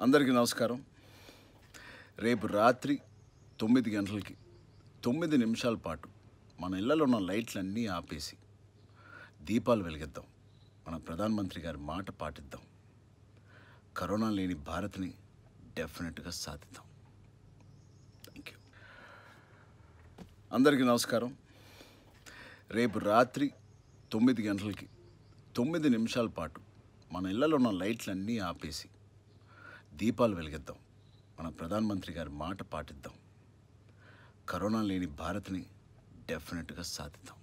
అందరికీ నమస్కారం రేపు రాత్రి తొమ్మిది గంటలకి తొమ్మిది నిమిషాల పాటు మన ఇళ్లలో ఉన్న లైట్లన్నీ ఆపేసి దీపాలు వెలిగిద్దాం మన ప్రధానమంత్రి గారి మాట పాటిద్దాం కరోనా లేని భారత్ని డెఫినెట్గా సాధిద్దాం థ్యాంక్ యూ అందరికీ నమస్కారం రేపు రాత్రి తొమ్మిది గంటలకి తొమ్మిది నిమిషాల పాటు మన ఇళ్లలో ఉన్న లైట్లన్నీ ఆపేసి దీపాలు వెలిగిద్దాం మన ప్రధానమంత్రి గారి మాట పాటిద్దాం కరోనా లేని భారత్ని డెఫినెట్గా సాధిద్దాం